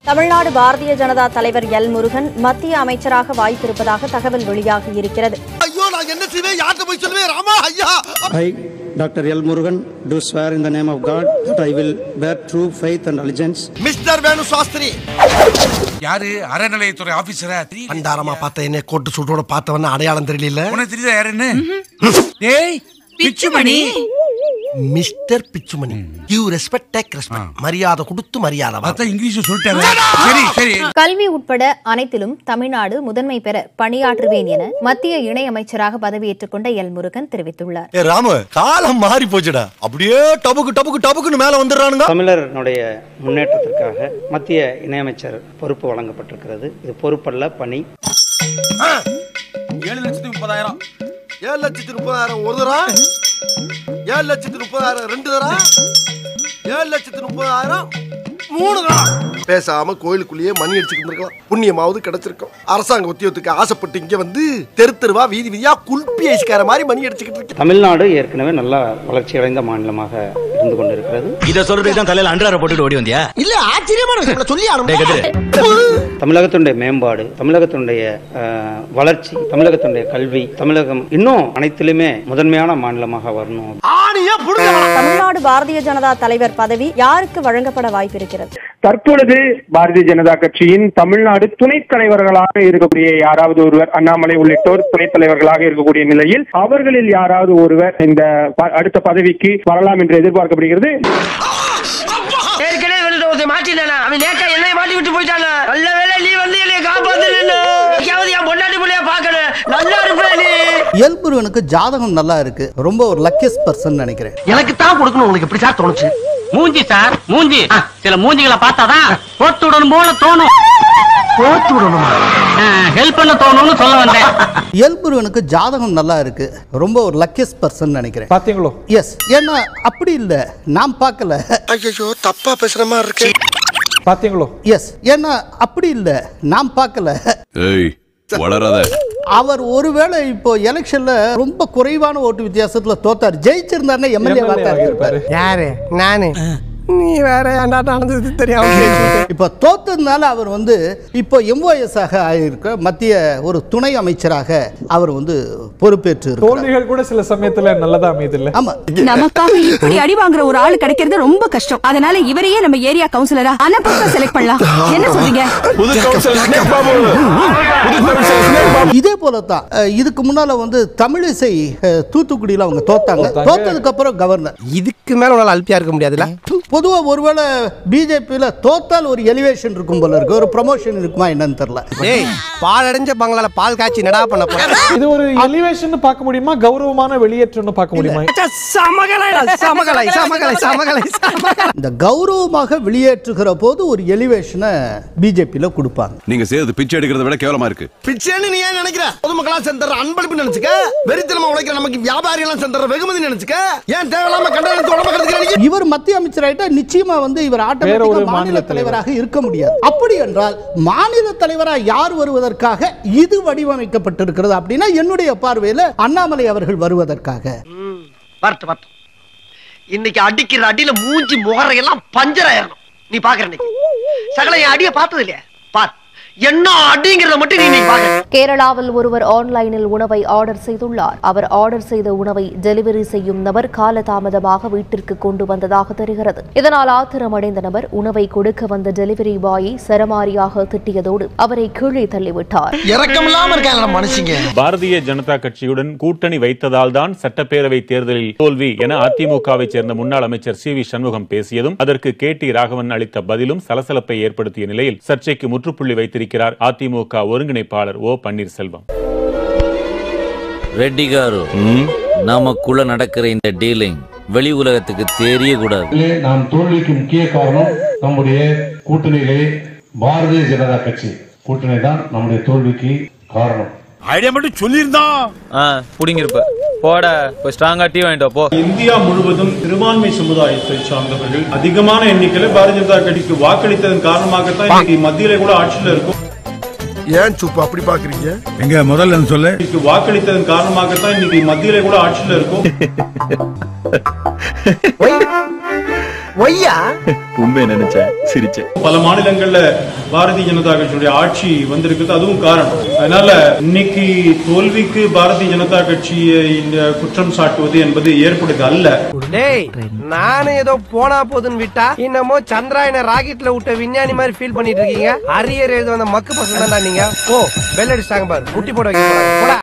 தமிழ்நாடு பாரதிய ஜனதா தலைவர் எல் முருகன் மத்திய அமைச்சராக வாய்ப்பிருப்பதாக தகவல் வெளியாகி இருக்கிறது ஐயோ நான் என்ன செய்வேன் யார்கிட்ட போய் சொல்லுவேன் ராமா ஐயா I, Dr. L. Murugan, do swear in the name of God that I will bear true faith and allegiance mister Venu Shastri யாரு அறநிலையத்துறை ஆபீசரா பண்டாரமா பார்த்த என்ன கோட்டு சூட்டோட பார்த்தவன அடையாளம் தெரியல உனக்கு தெரியுதா யாருன்னு டேய் Pichumani mister Pichumani you respect take respect மரியாதை கொடுத்து மரியாதை வா. அதான் இங்கிலீஷ் சொல்லிட்டாரு சரி சரி கல்வி உட்பட அனைத்திலும் தமிழ்நாடு முதன்மை பெற பணியாற்றுவேன் என மத்திய இணையமைச்சராக பதவியேற்றுக் கொண்ட எல் முருகன் தெரிவித்துள்ளார் ஏ ராமு காலம் மாறி போச்சுடா அப்படியே டபுக்கு டபுக்கு டபுக்குன்னு மேல வந்துடுறானுங்க தமிழர்களுடைய முன்னேற்றத்திற்காக மத்திய இணையமைச்சர் பொறுப்பு வழங்கப்பட்டிருக்கிறது இது பொறுப்பல்ல பணி ஏழு லட்சத்தி முப்பதாயிரம் ஏழு லட்சத்தி முப்பதாயிரம் ஒரு தரா ஏழு லட்சத்தி முப்பதாயிரம் ரெண்டு தரா ஏழு லட்சத்தி முப்பதாயிரம் மூணு தரா பேசாம கோயிலுக்குள்ளேயே மணி அடிச்சுக்கிட்டு இருக்கலாம் புண்ணியமாவது கிடைச்சிருக்கும் அரசாங்க உத்தியோகத்துக்கு ஆசைப்பட்டு இங்க வந்து தெரு தெருவா வீதி வீதியா குல்பி ஐஸ்கார மாதிரி மணி அடிச்சுக்கிட்டு இருக்கேன் தமிழ்நாடு ஏற்கனவே நல்லா வளர்ச்சியடைந்த மாநிலமாக இருந்து கொண்டிருக்கிறது இத சொல்றதுக்கு தான் தலையில அன்றார போட்டுட்டு ஓடி வந்தியா இல்ல ஆச்சரியமான விஷயம் சொல்லி டேய் கதிரு. தமிழகத்தினுடைய மேம்பாடு தமிழகத்தினுடைய அஹ், வளர்ச்சி தமிழகத்தினுடைய கல்வி தமிழகம் இன்னும் அனைத்திலுமே முதன்மையான மாநிலமாக வரணும் ஆணியா புடுங்க தமிழ்நாடு பாரதிய ஜனதா தலைவர் பதவி யாருக்கு வழங்கப்பட வாய்ப்பிருக்கிறது தற்பொழுது பாரதிய ஜனதா கட்சியின் தமிழ்நாடு துணைத் தலைவர்களாக இருக்கக்கூடிய யாராவது ஒருவர் அண்ணாமலை உள்ளிட்டோர் துணைத் தலைவர்களாக இருக்கக்கூடிய நிலையில் அவர்களில் யாராவது ஒருவர் இந்த ப- அடுத்த பதவிக்கு வரலாம் என்று எதிர்பார்க்கப்படுகிறது ஏற்கனவே வந்து ஒருத்தன் மாட்டினானா அவன் நேக்கா என்னைய மாட்டி விட்டு போயிட்டானா நல்ல வேளை நீ வந்து என்னைய காப்பாத்தல என் பொண்டாட்டி பிள்ளைய பாக்கணும் நல்லா இருப்ப நீ எல்முருகனுக்கு ஜாதகம் நல்லா இருக்கு ரொம்ப ஒரு லக்கியஸ்ட் பர்சன் நினைக்கிறேன் எனக்கு தான் கொடுக்கணும் உங்களுக்கு எப்படி சார் தோணுச்சு மூஞ்சி சார் மூஞ்சி சில மூஞ்சிகளை பார்த்தாதான் போட்டு விடணும் போல தோணும் போட்டு விடணுமா ஹெல்ப் பண்ண தோணும்னு சொல்ல வந்தேன் எல்முருகனுக்கு ஜாதகம் நல்லா இருக்கு ரொம்ப ஒரு லக்கியஸ்ட் பர்சன் நினைக்கிறேன் பாத்தீங்களோ எஸ் ஏன்னா அப்படி இல்ல நான் பார்க்கல ஐயோ தப்பா பேசுற மாதிரி இருக்கு பாத்தீங்களோ எஸ் ஏன்னா அப்படி இல்ல நான் பார்க்கல ஏய் வளராத அவர் ஒருவேளை இப்போ எலெக்ஷன்ல ரொம்ப குறைவான ஓட்டு வித்தியாசத்துல தோத்தார் ஜெயிச்சிருந்தாருன்னா எம்எல்ஏ வாக்காளர் இருப்பாரு யாரு நானு நீ வேற ஏன்டா நடந்தது தெரியாம இப்போ தோத்ததுனால அவர் வந்து இப்போ எம்ஓஎஸ் ஆக ஆயிருக்க மத்திய ஒரு துணை அமைச்சராக அவர் வந்து பொறுப்பேற்று இருக்கிறார். தோல்விகள் கூட சில சமயத்துல நல்லதா அமையுது ஆமா நமக்காக இப்படி அடி வாங்குற ஒரு ஆளு கிடைக்கிறது ரொம்ப கஷ்டம் அதனால இவரையே நம்ம ஏரியா கவுன்சிலரா அனப்பக்க செலக்ட் பண்ணலாம் என்ன சொல்றீங்க இதே போல தான் அஹ், இதுக்கு முன்னால வந்து தமிழிசை அஹ், தூத்துக்குடியில அவங்க தோத்தாங்க தோத்ததுக்கு அப்புறம் கவர்னர் இதுக்கு மேல உன்னால அல்பியா இருக்க முடியாதுல்ல பொதுவா ஒருவேளை பிஜேபியில தோத்தால் ஒரு எலிவேஷன் இருக்கும் போல இருக்கு ஒரு ப்ரமோஷன் இருக்குமா என்னன்னு தெரியல டேய் பால் அடைஞ்ச பங்களால பால் காய்ச்சி நடா பண்ண போற இது ஒரு எலிவேஷன் பார்க்க முடியுமா கௌரவமான வெளியேற்றம்னு பார்க்க முடியுமா சமகலை சமகலை சமகலை சமகலை சமகலை இந்த கௌரவமாக வெளியேற்றுகிற போது ஒரு எலிவேஷனை பிஜேபியில கொடுப்பாங்க நீங்க செய்யறது பிச்சை எடுக்கிறத விட கேவலமா இருக்கு பிச்சைன்னு நீ ஏன் நினைக்கிற பொதுமக்களா சென்ற அன்பளிப்பு நினைச்சுக்க வெறித்தனமா உழைக்கிற நமக்கு வியாபாரி எல்லாம் சென்ற வெகுமதி நினைச்சுக்க ஏன் தேவையில்லாம கண்டனத்தை உடம்பு கருதுக்கிறீங்க இவர் மத்திய அமைச்சராயிட்டா நிச்சயமா வந்து இவர் வேற ஒரு ஆட்டோமேட்டிக்கா மாநில மாநில தலைவராக இருக்க முடியாது அப்படி என்றால் மாநில தலைவரா யார் வருவதற்காக இது வடிவமைக்கப்பட்டிருக்கிறது அப்படின்னா என்னுடைய பார்வையில அண்ணாமலை அவர்கள் வருவதற்காக வரட்டு வரட்டு இன்னைக்கு அடிக்கிற அடியில மூஞ்சி முகரையெல்லாம் பஞ்சர் ஆயிரணும் நீ பாக்குற இன்னைக்கு சகல என் அடிய பார்த்தது இல்லையா பார் என்ன அடிங்கிறத மட்டும் நீ இன்னைக்கு பாக்குற கேரளாவில் ஒருவர் ஆன்லைனில் உணவை ஆர்டர் செய்துள்ளார் அவர் ஆர்டர் செய்த உணவை டெலிவரி செய்யும் நபர் காலதாமதமாக வீட்டிற்கு கொண்டு வந்ததாக தெரிகிறது இதனால் ஆத்திரமடைந்த நபர் உணவை கொடுக்க வந்த டெலிவரி பாயை சரமாரியாக திட்டியதோடு அவரை கீழே தள்ளிவிட்டார் இறக்கம் இல்லாம இருக்காங்க மனுஷங்க பாரதிய ஜனதா கட்சியுடன் கூட்டணி வைத்ததால் தான் சட்டப்பேரவை தேர்தலில் தோல்வி என அதிமுகவை சேர்ந்த முன்னாள் அமைச்சர் சி வி சண்முகம் பேசியதும் அதற்கு கே டி ராகவன் அளித்த பதிலும் சலசலப்பை ஏற்படுத்திய நிலையில் சர்ச்சைக்கு முற்றுப்புள்ளி வைத்திருக்கிறார் அதிமுக ஒருங்கிணைப்பாளர் ஓ பன்னீர்செல்வம் ரெட்டி காரு நமக்குள்ள நடக்கிற இந்த டீலிங் வெளி உலகத்துக்கு தெரியக்கூடாது நாம் தோல்விக்கு முக்கிய காரணம் நம்முடைய கூட்டணியிலே பாரதிய ஜனதா கட்சி கூட்டணி தான் நம்முடைய தோல்விக்கு காரணம் ஐடியா மட்டும் சொல்லியிருந்தான் புடிங்கிருப்ப போட போய் ஸ்ட்ராங்கா டீ வாங்கிட்டு வா, போ இந்தியா முழுவதும் சிறுபான்மை சமுதாயத்தை சார்ந்தவர்கள் அதிகமான எண்ணிக்கையில் பாரதிய ஜனதா கட்சிக்கு வாக்களித்ததன் காரணமாகத்தான் இன்னைக்கு மத்தியில கூட ஆட்சியில் இருக்கும் ஏன் சூப்பு அப்படி பாக்குறீங்க எங்க முதல்ல சொல்லு இன்னைக்கு வாக்களித்ததன் காரணமாகத்தான் இன்னைக்கு மத்தியில கூட ஆட்சியில் இருக்கும் ஒய்யா உண்மையை நினைச்சேன் சிரிச்சேன் பல மாநிலங்கள்ல பாரதிய ஜனதா கட்சியுடைய ஆட்சி வந்திருக்குது அதுவும் காரணம் அதனால இன்னைக்கு தோல்விக்கு பாரதிய ஜனதா கட்சியை இந்த குற்றம் சாட்டுவது என்பது ஏற்புடையது அல்ல டேய் நானும் ஏதோ போனா போதுன்னு விட்டா இன்னமோ சந்திராயன ராக்கெட்ல விட்ட விஞ்ஞானி மாதிரி ஃபீல் பண்ணிட்டு இருக்கீங்க அரியர் எழுத வந்த மக்கு பசங்க தான்டா நீங்க ஓ பெல் அடிச்சாங்க பாரு முட்டி போட வைக்க போறாங்க. போடா